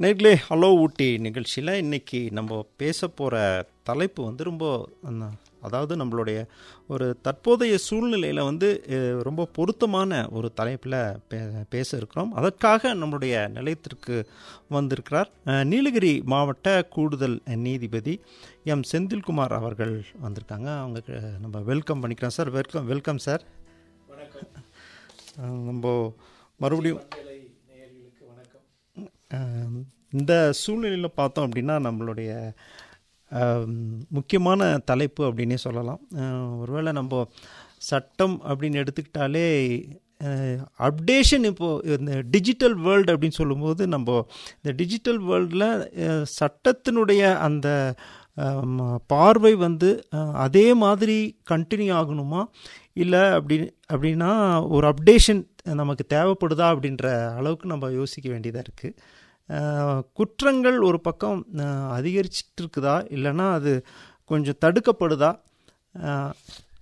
நேர்களே ஹலோ ஊட்டி நிகழ்ச்சியில் இன்றைக்கி நம்ம பேச போகிற தலைப்பு வந்து ரொம்ப அந்த- அதாவது நம்மளுடைய ஒரு தற்போதைய சூழ்நிலையில் வந்து அஹ், ரொம்ப பொருத்தமான ஒரு தலைப்பில் பே பேச இருக்கிறோம் அதற்காக நம்மளுடைய நிலையத்திற்கு வந்திருக்கிறார் அஹ், நீலகிரி மாவட்ட கூடுதல் நீதிபதி எம் செந்தில்குமார் அவர்கள் வந்திருக்காங்க அவங்க நம்ம வெல்கம் பண்ணிக்கிறோம் சார் வெல்கம் வெல்கம் சார் அஹ், நம்ம மறுபடியும் அஹ், இந்த சூழ்நிலையில் பார்த்தோம் அப்படின்னா நம்மளுடைய அஹ், முக்கியமான தலைப்பு அப்படின்னே சொல்லலாம் அஹ், ஒருவேளை நம்ம சட்டம் அப்படின்னு எடுத்துக்கிட்டாலே அப்டேஷன் இப்போது இந்த டிஜிட்டல் வேர்ல்டு அப்படின்னு சொல்லும்போது நம்ம இந்த டிஜிட்டல் வேர்ல்டில் சட்டத்தினுடைய அந்த அம், பார்வை வந்து அஹ், அதே மாதிரி கண்டினியூ ஆகணுமா இல்லை அப்படி அப்படின்னா ஒரு அப்டேஷன் நமக்கு தேவைப்படுதா அப்படின்ற அளவுக்கு நம்ம யோசிக்க வேண்டியதாக இருக்குது குற்றங்கள் ஒரு பக்கம் அஹ், அதிகரிச்சிட்டு இருக்குதா இல்லைன்னா அது கொஞ்சம் தடுக்கப்படுதா அஹ்,